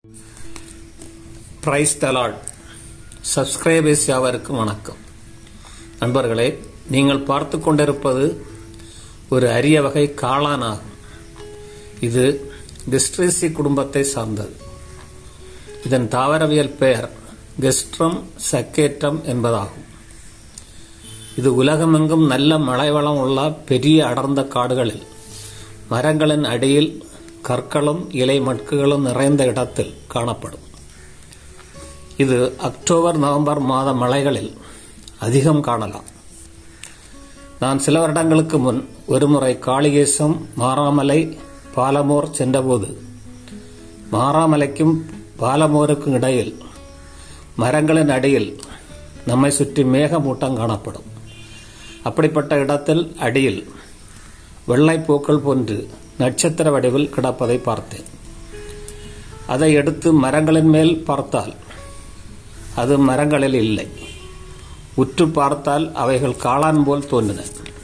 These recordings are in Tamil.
பிரைஸ் தலாட் சப்ஸ்கிரைபர்ஸ் யாவருக்கும் வணக்கம் நண்பர்களே நீங்கள் பார்த்து கொண்டிருப்பது ஒரு அரிய வகை காளான் ஆகும் இது கெஸ்ட்ரேசி குடும்பத்தை சார்ந்தது இதன் தாவரவியல் பெயர் கெஸ்ட்ரம் சக்கேட்டம் என்பதாகும் இது உலகமெங்கும் நல்ல மழை வளம் உள்ள பெரிய அடர்ந்த காடுகளில் மரங்களின் அடியில் கற்களும் இலை மட்குகளும் நிறைந்த இடத்தில் காணப்படும் இது அக்டோபர் நவம்பர் மாத மழைகளில் அதிகம் காணலாம் நான் சில வருடங்களுக்கு முன் ஒருமுறை காளிகேசம் மாராமலை பாலமோர் சென்றபோது மாராமலைக்கும் பாலமோருக்கும் இடையில் மரங்களின் அடியில் நம்மை சுற்றி மேகமூட்டம் காணப்படும் அப்படிப்பட்ட இடத்தில் அடியில் வெள்ளை பூக்கள் போன்று நட்சத்திர வடிவில் கிடப்பதை பார்த்தேன் அதை எடுத்து மரங்களின் மேல் பார்த்தால் அது மரங்களில் இல்லை உற்று பார்த்தால் அவைகள் காளான் போல் தோன்றின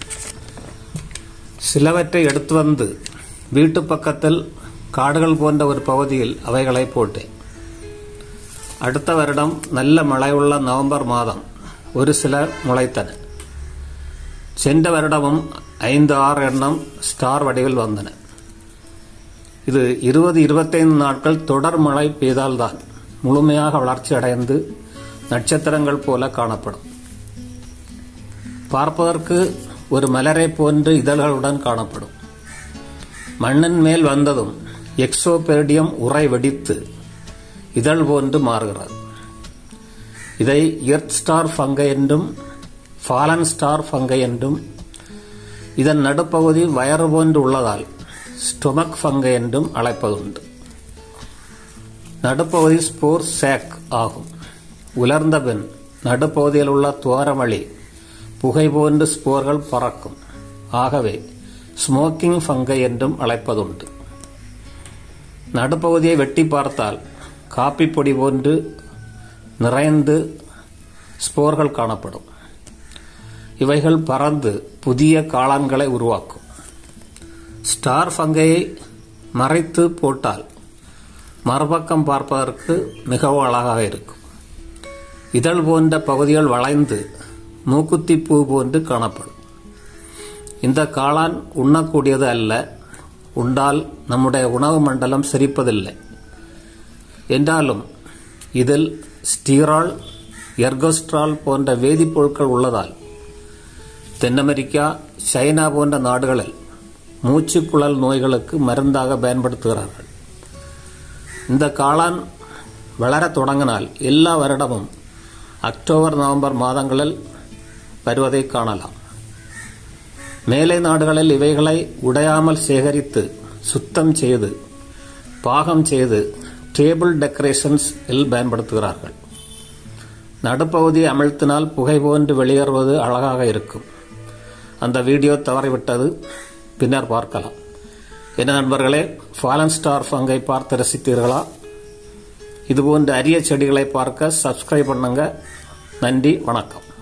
சிலவற்றை எடுத்து வந்து வீட்டு பக்கத்தில் காடுகள் போன்ற ஒரு பகுதியில் அவைகளை போட்டேன் அடுத்த வருடம் நல்ல மழையுள்ள நவம்பர் மாதம் ஒரு சில முளைத்தன சென்ற வருடமும் ஐந்து ஆறு எண்ணம் ஸ்டார் வடிவில் வந்தன இது இருபது இருபத்தைந்து நாட்கள் தொடர் மழை பெய்தால்தான் முழுமையாக வளர்ச்சி அடைந்து நட்சத்திரங்கள் போல காணப்படும் பார்ப்பதற்கு ஒரு மலரை போன்று இதழ்களுடன் காணப்படும் மண்ணின் மேல் வந்ததும் எக்ஸோபெரிடியம் உரை வெடித்து இதழ் போன்று மாறுகிறது இதை எர்த் ஸ்டார் ஃபங்கை என்றும் ஃபாலன் ஸ்டார் ஃபங்கை என்றும் இதன் நடுப்பகுதி வயறு போன்று உள்ளதால் ஸ்டொமக் ஃபங்கை என்றும் அழைப்பதுண்டு நடுப்பகுதி ஸ்போர் சேக் ஆகும் உலர்ந்த பின் நடுப்பகுதியில் உள்ள துவாரமளி புகை போன்று ஸ்போர்கள் பறக்கும் ஆகவே ஸ்மோக்கிங் ஃபங்கை என்றும் அழைப்பதுண்டு நடுப்பகுதியை வெட்டி பார்த்தால் காப்பி பொடி போன்று நிறைந்து ஸ்போர்கள் காணப்படும் இவைகள் பறந்து புதிய காளான்களை உருவாக்கும் ஸ்டார் ஃபங்கையை மறைத்து போட்டால் மறுபக்கம் பார்ப்பதற்கு மிகவும் அழகாக இருக்கும் இதழ் போன்ற பகுதிகள் வளைந்து மூக்குத்தி பூ போன்று காணப்படும் இந்த காளான் உண்ணக்கூடியது அல்ல உண்டால் நம்முடைய உணவு மண்டலம் சிரிப்பதில்லை என்றாலும் இதில் ஸ்டீரால் எர்கோஸ்ட்ரால் போன்ற வேதிப்பொருட்கள் உள்ளதால் தென் அமெரிக்கா சைனா போன்ற நாடுகளில் மூச்சுக்குழல் நோய்களுக்கு மருந்தாக பயன்படுத்துகிறார்கள் இந்த காளான் வளரத் தொடங்கினால் எல்லா வருடமும் அக்டோபர் நவம்பர் மாதங்களில் வருவதை காணலாம் மேலை நாடுகளில் இவைகளை உடையாமல் சேகரித்து சுத்தம் செய்து பாகம் செய்து டேபிள் டெக்கரேஷன்ஸ் இல் பயன்படுத்துகிறார்கள் நடுப்பகுதியை அமிழ்த்தினால் புகை போன்று வெளியேறுவது அழகாக இருக்கும் அந்த வீடியோ தவறிவிட்டது பின்னர் பார்க்கலாம் என்ன நண்பர்களே ஃபாலன் ஸ்டார் ஃபங்கை பார்த்து ரசித்தீர்களா இதுபோன்ற அரிய செடிகளை பார்க்க சப்ஸ்கிரைப் பண்ணுங்க நன்றி வணக்கம்